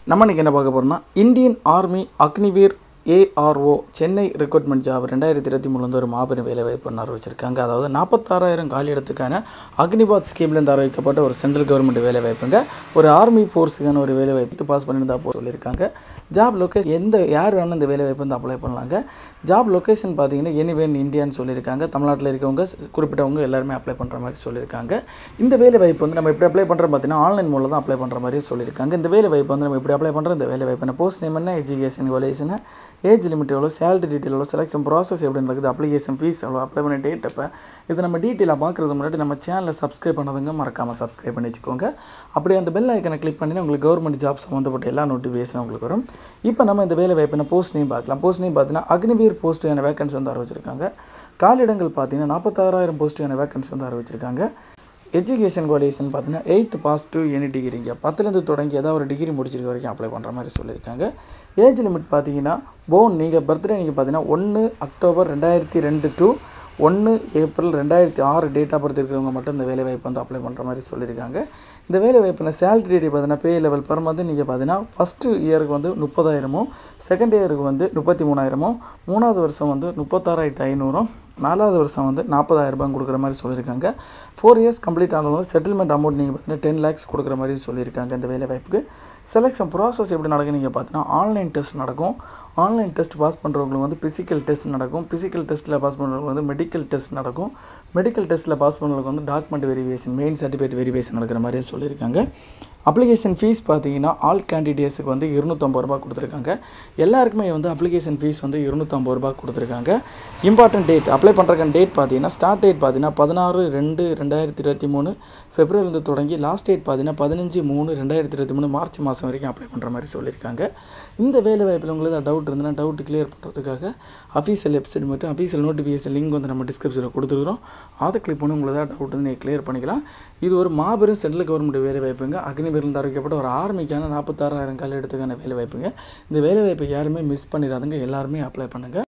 நம்ம இன்னைக்கு என்ன பார்க்க போறோம்னா Indian army Agniveer ARO Chennai recruitment job ரெண்டாயிரத்தி இருபத்தி மூணுலேருந்து ஒரு மாபெரும் வேலைவாய்ப்பு அறிவிச்சிருக்காங்க அதாவது நாற்பத்தாறாயிரம் காலி இடத்துக்கான அக்னிபாத் ஸ்கீம்லேருந்து அறிவிக்கப்பட்ட ஒரு சென்ட்ரல் கவர்மெண்ட் வேலைவாய்ப்புங்க ஒரு ஆர்மி ஃபோர்ஸுக்கான ஒரு வேலைவாய்ப்பு பாஸ் பண்ணியிருந்தா போ சொல்லியிருக்காங்க ஜாப் லொக்கேஷன் எந்த யார் வேணும் இந்த வேலைவாய்ப்பு வந்து அப்ளை பண்ணலாங்க ஜாப் லொக்கேஷன் பார்த்தீங்கன்னா எனிவேன் இந்தியான்னு சொல்லியிருக்காங்க தமிழ்நாட்டில் இருக்கவங்க குறிப்பிட்டவங்க எல்லாருமே அப்ளை பண்ணுற மாதிரி சொல்லியிருக்காங்க இந்த வேலை வாய்ப்பு வந்து நம்ம எப்படி அப்ளை பண்ணுறோம் பார்த்தீங்கன்னா ஆன்லைன் மூலம் தான் அப்ளை பண்ணுற மாதிரி சொல்லியிருக்காங்க இந்த வேலை வாய்ப்பு வந்து நம்ம எப்படி அப்ளை பண்ணுறோம் இந்த வேலை வாய்ப்பு போஸ்ட் நேம் என்ன எஜுகேஷன் குவாலிஃபிகேஷன் ஏஜ் லிமிட் எவ்வளோ சேலரி டீட்டெயில் எவ்வளோ செலெக்ஷன் ப்ராசஸ் எப்படி நடக்குது அப்ளிகேஷன் ஃபீஸ் எவ்வளோ அப்ளை பண்ண டேட் எப்போ இது நம்ம டீட்டெயிலாக பார்க்குறது முன்னாடி நம்ம சேனலை சப்ஸ்கிரைப் பண்ணதுங்க மறக்காமல் சப்ஸ்கிரைப் பண்ணி வச்சுக்கோங்க அப்படியே அந்த பெல் ஐக்கனை கிளிக் பண்ணி உங்களுக்கு கவர்மெண்ட் ஜாப் சம்மந்தப்பட்ட எல்லா நோட்டிஃபிகேஷன் உங்களுக்கு வரும் இப்போ நம்ம இந்த வேலை வாய்ப்பின போஸ்ட் நேம் பார்க்கலாம் போஸ்ட் நேம் பார்த்தீங்கன்னா அக்னிவீர் போஸ்ட்டுக்கான வேகன்சி வந்து அறிவிச்சிருக்காங்க காலிடங்கள் பார்த்தீங்கன்னா நாற்பத்தாறாயிரம் போஸ்ட்டுக்கான வேகன்சி வந்து அறிவிச்சிருக்காங்க எஜுகேஷன் குவாலிஃபிகேஷன் பார்த்தீங்கன்னா எயித்து பாஸ் டூ எனி டிகிரிங்க பத்துலேருந்து தொடங்கி ஏதாவது ஒரு டிகிரி முடிச்சிருக்க வரைக்கும் அப்ளை பண்ணுற மாதிரி சொல்லியிருக்காங்க ஏஜ் லிமிட் பார்த்தீங்கன்னா போன் நீங்கள் பர்த்டே நீங்கள் பார்த்தீங்கன்னா ஒன்று அக்டோபர் ரெண்டாயிரத்தி ரெண்டு டு ஒன்று ஏப்ரல் ரெண்டாயிரத்தி ஆறு டேட் ஆஃப் பர்த் இருக்கிறவங்க மட்டும் இந்த வேலை வாய்ப்பு வந்து அப்ளை பண்ணுற மாதிரி சொல்லியிருக்காங்க இந்த வேலை வாய்ப்பில் சேலரி ரேட் பார்த்தீங்கன்னா பே லெவல் பர் மந்த் நீங்கள் பார்த்தீங்கன்னா ஃபஸ்ட்டு இயருக்கு வந்து முப்பதாயிரமும் செகண்ட் இயருக்கு வந்து முப்பத்தி மூணாயிரமும் மூணாவது வருஷம் வந்து முப்பத்தாறாயிரத்தி ஐநூறும் நாலாவது வருஷம் வந்து நாற்பதாயிரம் ரூபாய் கொடுக்குற மாதிரி சொல்லியிருக்காங்க ஃபோர் இயர்ஸ் கம்ப்ளீட் ஆனவங்க செட்டில்மெண்ட் அமௌண்ட் நீங்கள் பார்த்தீங்கன்னா டென் லேக்ஸ் கொடுக்குற மாதிரி சொல்லியிருக்காங்க இந்த வேலை வாய்ப்புக்கு செலெக்ஷன் ப்ராசஸ் எப்படி நடக்கும் நீங்கள் பார்த்தீங்கன்னா ஆன்லைன் டெஸ்ட் நடக்கும் ஆன்லைன் டெஸ்ட் பாஸ் பண்ணுறவங்களுக்கு வந்து ஃபிசிக்கல் டெஸ்ட் நடக்கும் ஃபிசிக்கல் டெஸ்ட்டில் பாஸ் பண்ணுறவங்களுக்கு வந்து மெடிக்கல் டெஸ்ட் நடக்கும் மெடிக்கல் டெஸ்ட்டில் பாஸ் பண்ணுறவங்களுக்கு வந்து document verification main certificate verification நடக்கிற மாதிரி சொல்லியிருக்காங்க அப்ளிகேஷன் ஃபீஸ் பார்த்தீங்கன்னா ஆல் கேண்டிடேட்ஸுக்கு வந்து இருநூற்றம்பது ரூபா கொடுத்துருக்காங்க எல்லாருக்குமே வந்து அப்ளிகேஷன் ஃபீஸ் வந்து இருநூற்றம்பது ரூபா கொடுத்துருக்காங்க இம்பார்ட்டன்ட் டேட் அப்ளை பண்ணுறக்கான டேட் பார்த்தீங்கன்னா ஸ்டார்ட் டேட் பார்த்தீங்கன்னா பதினாறு ரெண்டு ரெண்டாயிரத்தி இருபத்தி மூணு ஃபெப்ரவரிலேருந்து தொடங்கி லாஸ்ட் டேட் பார்த்தீங்கன்னா பதினஞ்சு மூணு ரெண்டாயிரத்தி இருபத்தி மூணு மார்ச் மாதம் வரைக்கும் அப்ளை பண்ணுற மாதிரி சொல்லியிருக்காங்க இந்த வேலை வாய்ப்பில் உங்களுக்கு ஏதாவது டவுட் இருந்ததுன்னா டவுட் கிளியர் பண்ணுறதுக்காக அஃபீஷியல் வெப்சைட் மட்டும் அஃபீஷியல் நோட்டிஃபிகேஷன் லிங்க் வந்து நம்ம டிஸ்கிரிப்ஷனில் கொடுத்துருக்குறோம் அதை கிளிக் பண்ணி உங்களுக்கு ஏதாவது டவுட் வந்து நீங்கள் கிளியர் பண்ணிக்கலாம் இது ஒரு மாபெரும் சென்ட்ரல் கவர்மெண்ட் வேலை வாய்ப்புங்க அக்னிபீரில் அறிவிக்கப்பட்ட ஒரு ஆர்மிக்கான நாற்பத்தாறாயிரம் கால இடத்துக்கான வேலை வாய்ப்புங்க இந்த வேலை வாய்ப்பை யாருமே மிஸ் பண்ணிடாதுங்க எல்லாருமே அப்ளை பண்ணுங்கள்